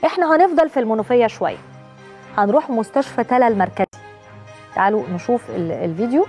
احنا هنفضل في المنوفيه شويه هنروح مستشفى تلا المركزي تعالوا نشوف ال- الفيديو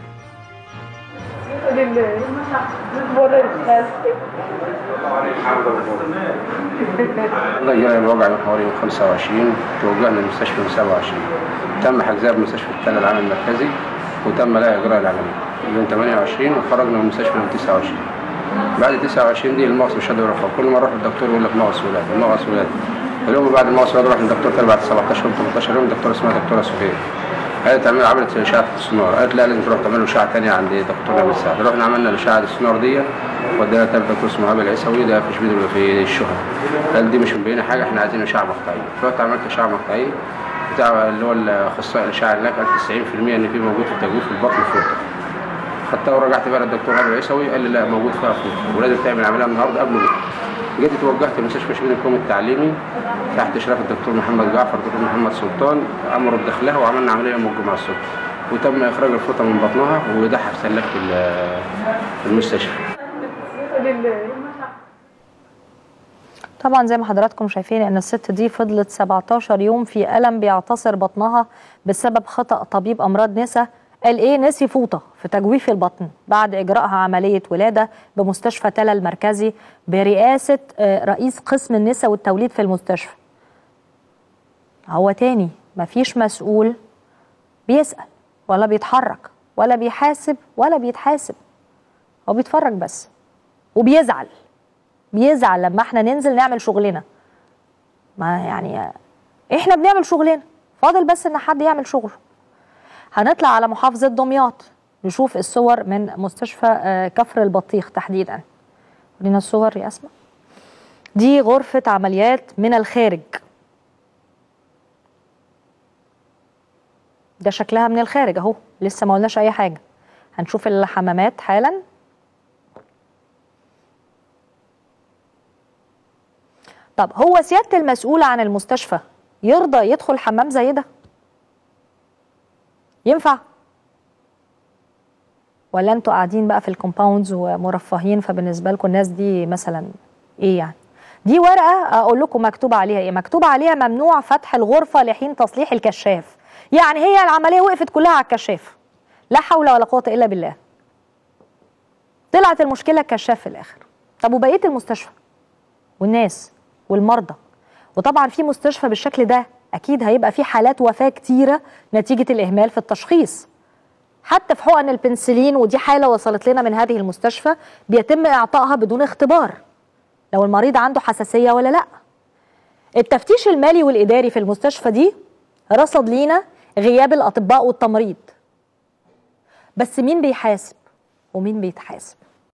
الله جرى الوجع من حوالي يوم 25 توجهنا للمستشفى من 27 تم حجزها بمستشفى التل العام المركزي وتم لها اجراء العمليه يوم 28 وخرجنا من المستشفى يوم 29 بعد 29 دي المغص مش قادر يرفع كل ما اروح للدكتور يقول لك مغص ولاده مغص ولاده اليوم بعد المغص ولاده اروح للدكتور تاني بعد 17 يوم 18 يوم دكتوره اسمها دكتوره سهير قالت تعمل عملت اشعه السونار قالت لا لازم تروح تعمل له اشعه ثانيه عند دكتور نبيل سعد رحنا عملنا الاشعه السونار دي ودينا تاني دكتور اسمه هاب العيسوي ده في شبيد في الشهر قال دي مش مبينه حاجه احنا عايزين اشعه مقطعيه رحت عملت اشعه مقطعيه بتاع اللي هو الاخصائي الاشعه هناك قال 90% ان في موجود في تجويف البطن فوق خدتها ورجعت بقى للدكتور هاب العيسوي قال لي لا موجود فيها فوق ولازم تعمل عمليه النهارده قبل بكره جيت اتوجهت لمستشفى شبين الكوم التعليمي تحت اشراف الدكتور محمد جعفر الدكتور محمد سلطان امروا بدخلها وعملنا عمليه يوم الجمعه الصبح وتم اخراج الفوطه من بطنها ووضعها في ثلاجه ال- المستشفى طبعا زي ما حضراتكم شايفين ان الست دي فضلت 17 يوم في الم بيعتصر بطنها بسبب خطا طبيب امراض نسا قال ايه نسي فوطه في تجويف البطن بعد اجراءها عمليه ولاده بمستشفى تلا المركزي برئاسه آه، رئيس قسم النساء والتوليد في المستشفى هو تاني مفيش مسؤول بيسال ولا بيتحرك ولا بيحاسب ولا بيتحاسب هو بيتفرج بس وبيزعل بيزعل لما احنا ننزل نعمل شغلنا ما يعني احنا بنعمل شغلنا فاضل بس ان حد يعمل شغله هنطلع على محافظة دمياط نشوف الصور من مستشفى آه، كفر البطيخ تحديدا ورينا الصور يا اسماء دي غرفة عمليات من الخارج ده شكلها من الخارج اهو لسه ما قلناش اي حاجة هنشوف الحمامات حالا طب هو سيادة المسؤول عن المستشفى يرضى يدخل حمام زي ده ينفع ولا انتوا قاعدين بقى في الكومباوندز ومرفهين فبالنسبه لكم الناس دي مثلا ايه يعني دي ورقه اقول لكم مكتوب عليها ايه مكتوب عليها ممنوع فتح الغرفه لحين تصليح الكشاف يعني هي العمليه وقفت كلها على الكشاف لا حول ولا قوه الا بالله طلعت المشكله الكشاف في الاخر طب وبقيه المستشفى والناس والمرضى وطبعا في مستشفى بالشكل ده اكيد هيبقى في حالات وفاه كتيره نتيجه الاهمال في التشخيص حتى في حقن البنسلين ودي حاله وصلت لنا من هذه المستشفى بيتم اعطائها بدون اختبار لو المريض عنده حساسيه ولا لا التفتيش المالي والاداري في المستشفى دي رصد لينا غياب الاطباء والتمريض بس مين بيحاسب ومين بيتحاسب